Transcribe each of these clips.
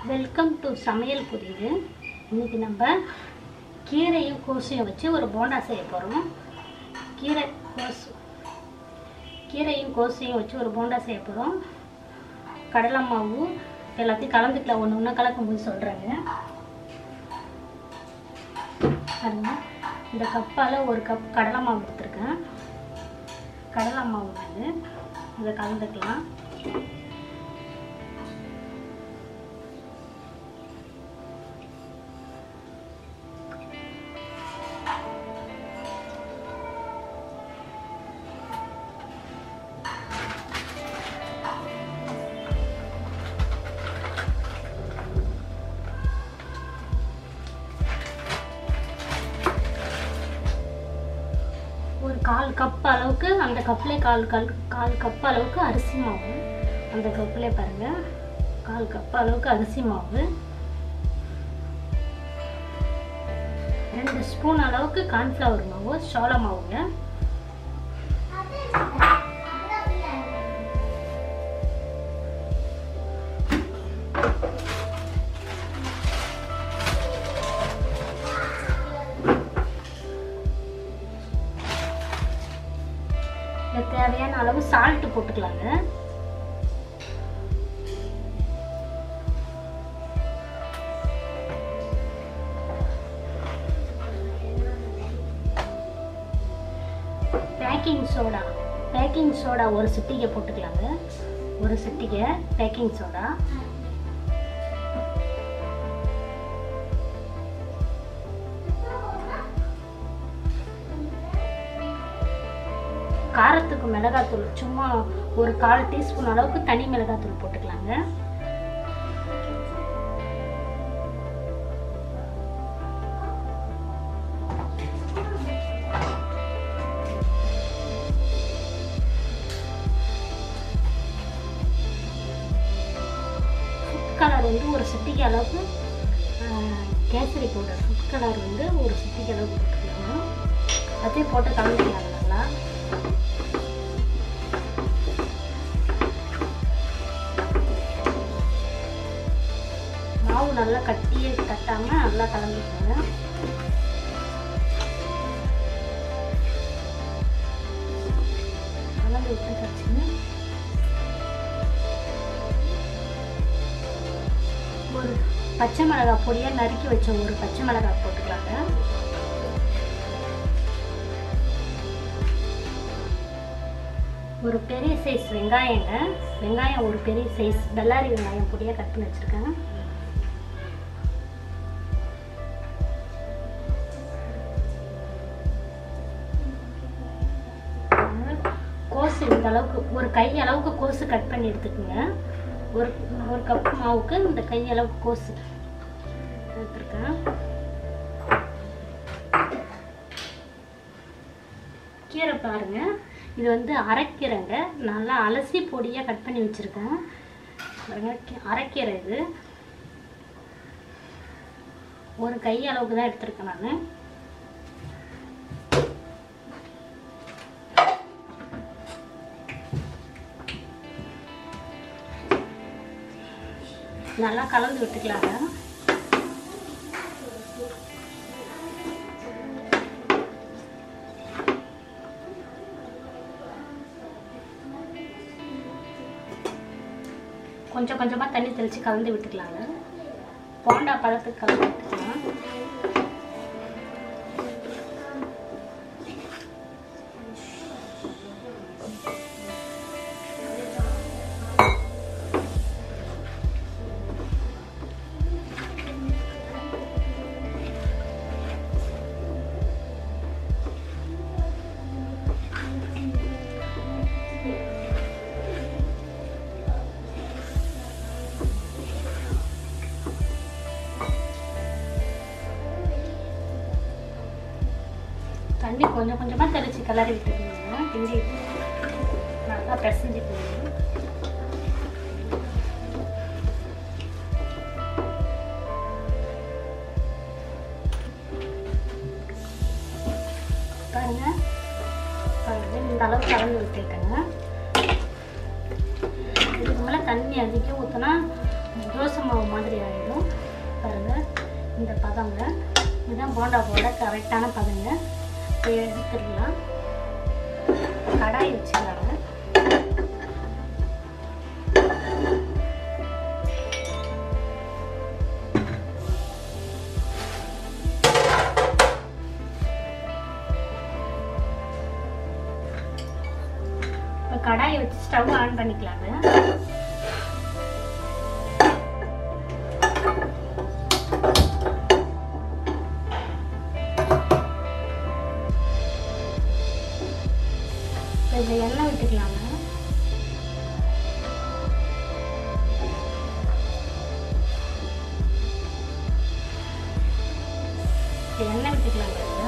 Welcome to சமையல் புரியுது இன்றைக்கி நம்ம கீரையும் கோசையும் வச்சு ஒரு போண்டா செய்ய போகிறோம் கீரை கோசு கீரையும் கோசையும் வச்சு ஒரு போண்டா செய்ய போகிறோம் கடலை மாவு எல்லாத்தையும் கலந்துக்கலாம் ஒன்று ஒன்றா கலக்கும்போது சொல்கிறேங்க பாருங்க இந்த கப்பால் ஒரு கப் கடலை மாவு எடுத்திருக்கேன் கடலை மாவு வந்து இதை கலந்துக்கலாம் ஒரு கால் கப் அளவுக்கு அந்த கப்லேயே கால் கால் கால் கப் அளவுக்கு அரிசி மாவு அந்த கப்லேயே பாருங்கள் கால் கப் அளவுக்கு அரிசி மாவு ரெண்டு ஸ்பூன் அளவுக்கு கார்ன்ஃப்ளவர் மாவு சோள மாவுங்க இதுக்கு தேவையான அளவு சால்ட் போட்டுக்கலாங்க பேக்கிங் சோடா பேக்கிங் சோடா ஒரு சிட்டிகை போட்டுக்கலாங்க ஒரு சிட்டிகை பேக்கிங் சோடா காரத்துக்கு மிளகாத்தூள் சும்மா ஒரு கால் டீஸ்பூன் அளவுக்கு தனி மிளகாத்தூள் போட்டுக்கலாங்க ஃபுட் கலர் வந்து ஒரு சிட்டிக்கு அளவுக்கு ஆஹ், கேசரி பவுடர் ஃபுட் கலர் வந்து ஒரு சிட்டிக்கு அளவுக்கு போட்டுக்கலாம் அதையும் போட்டு கலந்துக்கலாம் நல்லா மாவு நல்லா கட்டியே தட்டாம நல்லா கலந்துக்கோங்க கலந்து விட்டுட்டாச்சுங்க ஒரு பச்சை மிளகாய் பொடியா நறுக்கி வச்ச ஒரு பச்சை மிளகாய் போட்டுக்கலாங்க ஒரு பெரிய சைஸ் வெங்காயங்க வெங்காயம் ஒரு பெரிய சைஸ் பெல்லாரி வெங்காயம் பொடியாக கட் பண்ணி வச்சுருக்கேன் கோஸு இந்த அளவுக்கு ஒரு கை அளவுக்கு கோஸு கட் பண்ணி எடுத்துக்கோங்க ஒரு ஒரு கப் மாவுக்கு இந்த கை அளவுக்கு கோஸு எடுத்துருக்கேன் கீரை பாருங்க இது வந்து அரைக்கீரைங்க நல்லா அலசி பொடியாக கட் பண்ணி வச்சுருக்கேன் பாருங்க கீ- அரைக்கீரை இது ஒரு கை அளவுக்கு தான் எடுத்திருக்கேன் நான் நல்லா கலந்து விட்டுக்கலாங்க கொஞ்சம் கொஞ்சமாக தண்ணி தெளித்து கலந்து விட்டுக்கலாங்க போண்டா பழத்துக்கு கலந்து விட்டுக்கலாம் தண்ணி கொஞ்சம் கொஞ்சமாக தெளித்து கிளறி விட்டுக்கோங்க கிண்டி நல்லா பிசைஞ்சுக்கோங்க பாருங்க பாருங்க இந்த அளவு கலந்து விட்டுட்டேங்க இதுக்கு மேலே தண்ணி அதிகம் ஊற்றினா தோசை மாவு மாதிரி ஆகிடும் பாருங்கள் இந்த பதங்க இதுதான் போண்டா போட கரெக்டான பதங்க இதை எடுத்துடலாம் கடாய் வச்சுக்கலாங்க இப்போ கடாயை வச்சு ஸ்டவ் ஆன் பண்ணிக்கலாங்க இப்போ இதில் எண்ணெய் விட்டுக்கலாங்க இப்போ எண்ணெய் விட்டுக்கலாங்க இதுல.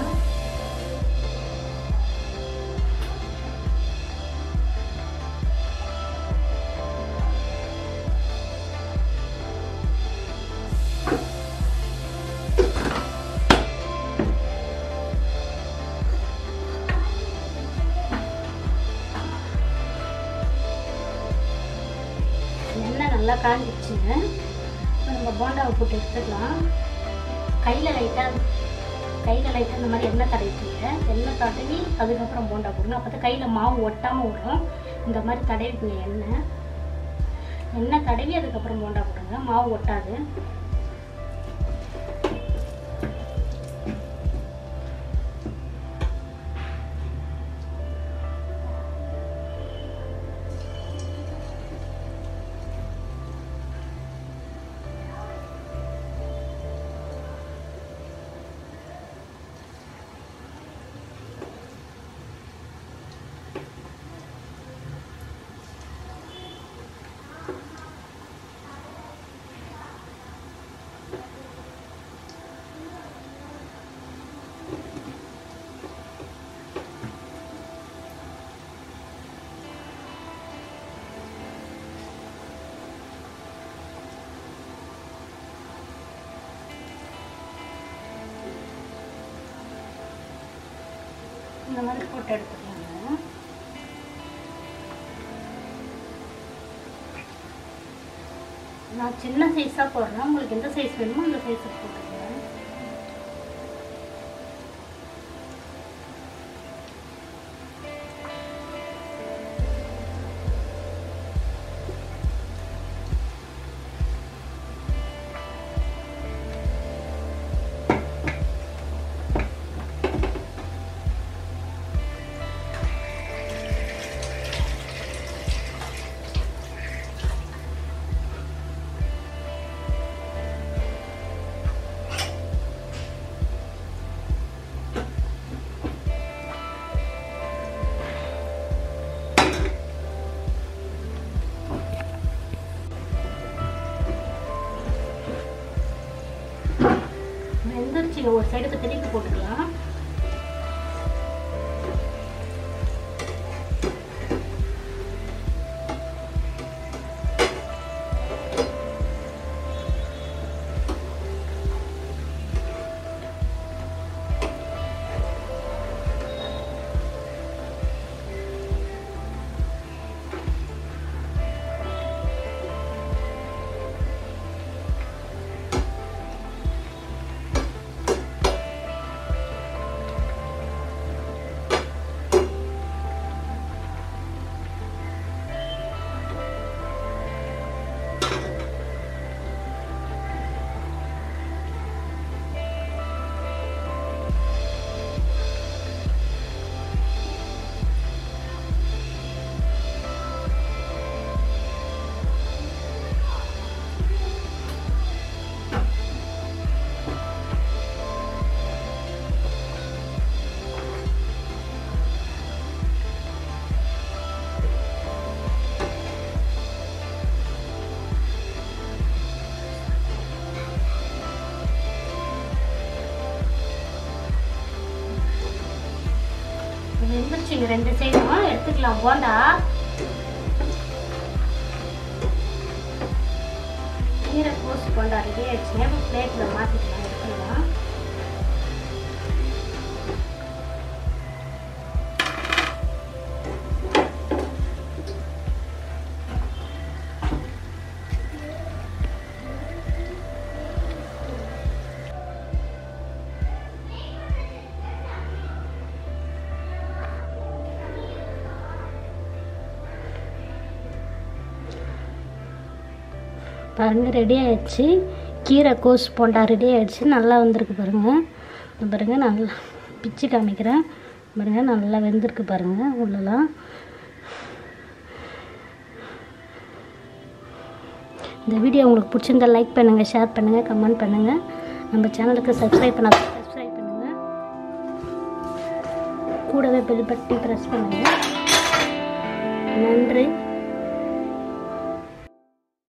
எண்ணெய் நல்லா காஞ்சிடுச்சுங்க இப்போ நம்ம போண்டாவை போட்டு எடுத்துக்கலாம் கையில் லைட்டாக கையில் லைட்டாக இந்த மாதிரி எண்ணெய் தடவிட்டுங்க எண்ணெய் தடவி அதுக்கப்புறம் போண்டா போடணும் அப்போ தான் கையில் மாவு ஒட்டாமல் வரும் இந்த மாதிரி தடவிக்குங்க எண்ணெய் எண்ணெய் தடவி அதுக்கப்புறம் போண்டா போடுங்க மாவு ஒட்டாது இந்த மாதிரி போட்டு எடுத்துக்கலாங்க நான் சின்ன சைஸாக போடுறேன் உங்களுக்கு எந்த சைஸ் வேணுமோ அந்த சைஸுக்கு போட்டுக்கிறேன் வெந்துருச்சுங்க ஒரு சைடுக்கு திருப்பி போட்டுக்கலாம் வெந்துருச்சுங்க ரெண்டு சைடும் எடுத்துக்கலாம் போண்டா கீரை கோஸ் போண்டா ரெடி ஆயிடுச்சுங்க இப்போ பிளேட்டில் மாற்றிக்கலாம் எடுத்துக்கலாம் பாருங்கள் ரெடி ஆயிடுச்சு கீரை கோஸ் போண்டா ரெடி ஆயிடுச்சு நல்லா வந்திருக்கு பாருங்கள் இந்த பாருங்கள் நல்லா பிச்சு காமிக்கிறேன் பாருங்கள் நல்லா வெந்திருக்கு பாருங்கள் உள்ளலாம் இந்த வீடியோ உங்களுக்கு பிடிச்சிருந்தா லைக் பண்ணுங்கள் ஷேர் பண்ணுங்கள் கமெண்ட் பண்ணுங்கள் நம்ம சேனலுக்கு சப்ஸ்கிரைப் பண்ண சப்ஸ்கிரைப் பண்ணுங்கள் கூடவே பெல் பட்டி ப்ரெஸ் பண்ணுங்கள் நன்றி